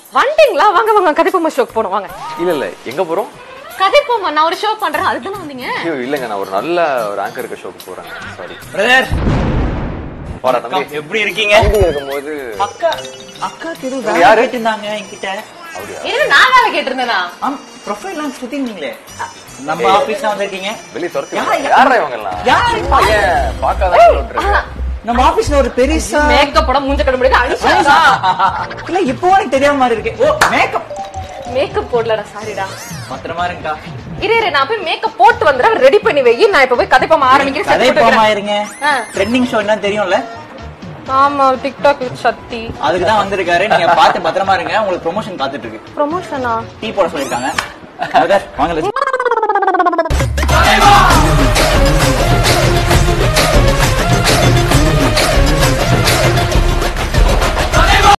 வந்துட்டீங்களா வாங்க வாங்க கதைப்பொம்மை ஷோக்கு போனோம் வாங்க இல்ல இல்ல எங்க போறோம் கதைப்பொம்மை நான் ஒரு ஷோ பண்றேன் அதுதானே வந்தீங்க ஐயோ இல்லங்க நான் ஒரு நல்ல ஒரு ஆங்கர் இருக்க ஷோக்கு போறேன் சாரி பிரதர் போடா தம்பி எப்படி இருக்கீங்க தம்பி இருக்கும்போது அக்கா அக்காக்கு எதுவும் யாரு? வேலை கேட்டிருந்தாங்க என்கிட்ட அப்படியா என்ன நான் வேலை கேட்டிருந்தேனா ஆம் ப்ரொஃபைல்லாம் சுத்திருந்தீங்களே நம்ம ஆபீஸ்ல வந்திருக்கீங்க வெளிய துரத்தி யார், விடுங்க. யார்? யாரா இவங்க எல்லாம் யார்? சும்மா ஏன் பார்க்காத நம்ம ஆபீஸ்ல ஒரு பெருசா மேக்கப் போட மூஞ்ச கட முடியாது அனுஷா இல்ல இப்போ எனக்கு தெரியாம மாதிரி இருக்கு ஓ மேக்கப் மேக்கப் போடலடா சாரிடா பத்திரமா இருக்கா இரு இரு நான் போய் மேக்கப் போட்டு வந்துடுறேன் ரெடி பண்ணி வை நான் இப்ப போய் கதைப்பொம்மை ஆரம்பிக்கிறேன் கதை set போட்டு போமா வைக்கிறேன். இருங்க ஆ. ட்ரெண்டிங் ஷோ என்ன தெரியும்ல ஆமா டிக்டாக் வித் சக்தி அதுக்கு தான் வந்திருக்காரு நீங்க பார்த்து பத்திரமா இருங்க உங்களுக்கு ப்ரொமோஷன் காத்துட்டு இருக்கு ப்ரொமோஷனா டீ போட சொல்லிருக்காங்க பிரதர் வாங்க let's-